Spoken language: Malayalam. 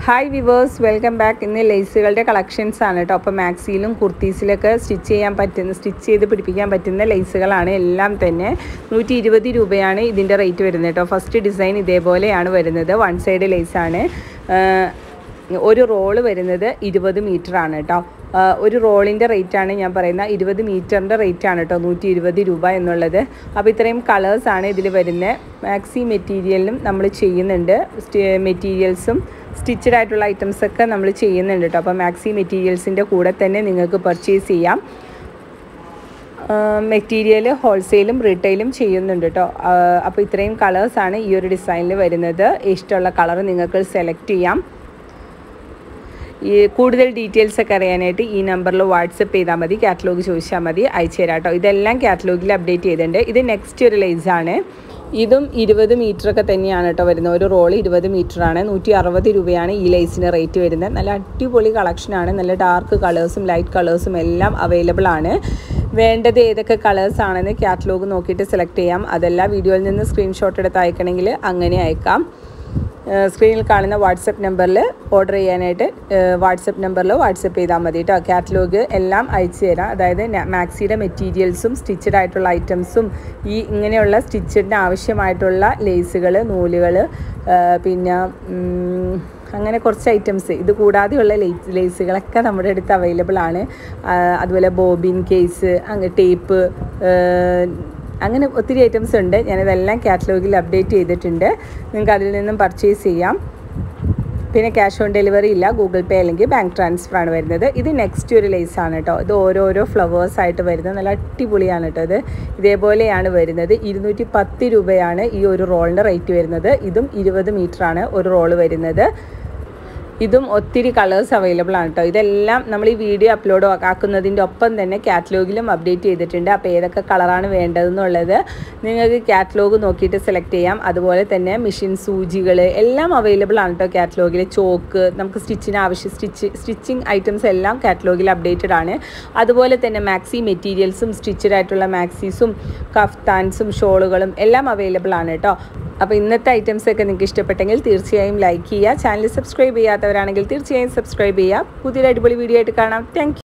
ഹായ് വിവേഴ്സ് വെൽക്കം ബാക്ക് ഇന്ന് ലേസുകളുടെ കളക്ഷൻസ് ആണ് കേട്ടോ അപ്പോൾ മാക്സിയിലും കുർത്തീസിലൊക്കെ സ്റ്റിച്ച് ചെയ്യാൻ പറ്റുന്ന സ്റ്റിച്ച് ചെയ്ത് പിടിപ്പിക്കാൻ പറ്റുന്ന ലേസുകളാണ് എല്ലാം തന്നെ നൂറ്റി ഇരുപത് രൂപയാണ് ഇതിൻ്റെ റേറ്റ് വരുന്നത് കേട്ടോ ഫസ്റ്റ് ഡിസൈൻ ഇതേപോലെയാണ് വരുന്നത് വൺ സൈഡ് ലേസാണ് ഒരു റോള് വരുന്നത് ഇരുപത് മീറ്റർ ആണ് കേട്ടോ ആ, ഒരു റോളിൻ്റെ റേറ്റാണ് ഞാൻ പറയുന്നത് ഇരുപത് മീറ്ററിൻ്റെ റേറ്റാണ് കേട്ടോ നൂറ്റി ഇരുപത് രൂപ എന്നുള്ളത് അപ്പോൾ ഇത്രയും കളേഴ്സാണ് ഇതിൽ വരുന്നത് മാക്സി മെറ്റീരിയലിലും നമ്മൾ ചെയ്യുന്നുണ്ട് മെറ്റീരിയൽസും സ്റ്റിച്ചഡ് ആയിട്ടുള്ള ഐറ്റംസ് ഒക്കെ നമ്മൾ ചെയ്യുന്നുണ്ട് കേട്ടോ അപ്പോൾ മാക്സി മെറ്റീരിയൽസിൻ്റെ കൂടെ തന്നെ നിങ്ങൾക്ക് പർച്ചേസ് ചെയ്യാം മെറ്റീരിയൽ ഹോൾസെയിലും റീറ്റെയിലും ചെയ്യുന്നുണ്ട് കേട്ടോ അപ്പോൾ ഇത്രയും കളേഴ്സാണ് ഈ ഒരു ഡിസൈനിൽ വരുന്നത് ഇഷ്ടമുള്ള കളർ നിങ്ങൾക്ക് സെലക്ട് ചെയ്യാം ഈ കൂടുതൽ ഡീറ്റെയിൽസ് ഒക്കെ അറിയാനായിട്ട് ഈ നമ്പറിൽ വാട്സപ്പ് ചെയ്താൽ മതി കാറ്റലോഗ് ചോദിച്ചാൽ മതി അയച്ചു തരാം കേട്ടോ ഇതെല്ലാം കാറ്റലോഗിൽ അപ്ഡേറ്റ് ചെയ്തിട്ടുണ്ട് ഇത് നെക്സ്റ്റ് ഒരു ലേസാണ് ഇതും ഇരുപത് മീറ്റർ ഒക്കെ തന്നെയാണ് കേട്ടോ വരുന്നത് ഒരു റോൾ ഇരുപത് മീറ്റർ ആണ് നൂറ്റി അറുപത് രൂപയാണ് ഈ ലേസിന് റേറ്റ് വരുന്നത് നല്ല അടിപൊളി കളക്ഷനാണ് നല്ല ഡാർക്ക് കളേഴ്സും ലൈറ്റ് കളേഴ്സും എല്ലാം അവൈലബിൾ ആണ് വേണ്ടത് ഏതൊക്കെ കളേഴ്സ് ആണെന്ന് കാറ്റലോഗ് നോക്കിയിട്ട് സെലക്ട് ചെയ്യാം അതെല്ലാം വീഡിയോയിൽ നിന്ന് സ്ക്രീൻഷോട്ട് എടുത്ത് അയക്കണമെങ്കിൽ അങ്ങനെ അയക്കാം സ്ക്രീനിൽ കാണുന്ന വാട്സപ്പ് നമ്പറിൽ ഓർഡർ ചെയ്യാനായിട്ട് വാട്സപ്പ് നമ്പറിൽ വാട്സപ്പ് ചെയ്താൽ മതി കേട്ടോ കാറ്റലോഗ് എല്ലാം അയച്ചു തരാം അതായത് ന- മാക്സിയുടെ മെറ്റീരിയൽസും സ്റ്റിച്ചഡ് ആയിട്ടുള്ള ഐറ്റംസും ഈ ഇങ്ങനെയുള്ള സ്റ്റിച്ചഡിന് ആവശ്യമായിട്ടുള്ള ലേസുകൾ നൂലുകൾ പിന്നെ ഉം, അങ്ങനെ കുറച്ച് ഐറ്റംസ് ഇത് കൂടാതെയുള്ള ലേസ് ലേസുകളൊക്കെ നമ്മുടെ അടുത്ത് അവൈലബിൾ ആണ് ആ, അതുപോലെ ബോബിൻ കേസ് അങ്ങ് ടേപ്പ് അങ്ങനെ ഒത്തിരി ഐറ്റംസ് ഉണ്ട് ഞാനിതെല്ലാം കാറ്റലോഗിൽ അപ്ഡേറ്റ് ചെയ്തിട്ടുണ്ട് നിങ്ങൾക്ക് അതിൽ നിന്നും പർച്ചേസ് ചെയ്യാം പിന്നെ ക്യാഷ് ഓൺ ഡെലിവറി ഇല്ല ഗൂഗിൾ പേ അല്ലെങ്കിൽ ബാങ്ക് ട്രാൻസ്ഫർ ആണ് വരുന്നത് ഇത് നെക്സ്റ്റ് ഒരു ലേസ് ആണ് കേട്ടോ ഇത് ഓരോരോ ഫ്ലവേഴ്സ് ആയിട്ട് വരുന്നത് നല്ല അടിപൊളിയാണ് കേട്ടോ ഇത് ഇതേപോലെയാണ് വരുന്നത് ഇരുന്നൂറ്റി പത്ത് രൂപയാണ് ഈ ഒരു റോളിൻ്റെ റേറ്റ് വരുന്നത് ഇതും ഇരുപത് ആണ് ഒരു റോള് വരുന്നത് ഇതും ഒത്തിരി കളേഴ്സ് അവൈലബിൾ ആണ് കേട്ടോ ഇതെല്ലാം നമ്മൾ ഈ വീഡിയോ അപ്ലോഡ് ആക്കുന്നതിൻ്റെ ഒപ്പം തന്നെ കാറ്റലോഗിലും അപ്ഡേറ്റ് ചെയ്തിട്ടുണ്ട് അപ്പോൾ ഏതൊക്കെ കളറാണ് വേണ്ടതെന്നുള്ളത് നിങ്ങൾക്ക് കാറ്റലോഗ് നോക്കിയിട്ട് സെലക്ട് ചെയ്യാം അതുപോലെ തന്നെ മെഷീൻ സൂചികൾ എല്ലാം അവൈലബിൾ ആണ് കേട്ടോ കാറ്റലോഗിൽ ചോക്ക് നമുക്ക് സ്റ്റിച്ചിന് ആവശ്യം സ്റ്റിച്ച് സ്റ്റിച്ചിങ് ഐറ്റംസ് എല്ലാം കാറ്റലോഗിൽ അപ്ഡേറ്റഡ് ആണ് അതുപോലെ തന്നെ മാക്സി മെറ്റീരിയൽസും സ്റ്റിച്ചഡ് ആയിട്ടുള്ള മാക്സീസും കഫ്താൻസും ഷോളുകളും എല്ലാം അവൈലബിൾ ആണ് കേട്ടോ അപ്പോൾ ഇന്നത്തെ ഐറ്റംസ് ഒക്കെ നിങ്ങൾക്ക് ഇഷ്ടപ്പെട്ടെങ്കിൽ തീർച്ചയായും ലൈക്ക് ചെയ്യുക ചാനൽ സബ്സ്ക്രൈബ് ചെയ്യാത്തവരാണെങ്കിൽ തീർച്ചയായും സബ്സ്ക്രൈബ് ചെയ്യുക പുതിയൊരു അടിപൊളി വീഡിയോ ആയിട്ട് കാണാം താങ്ക്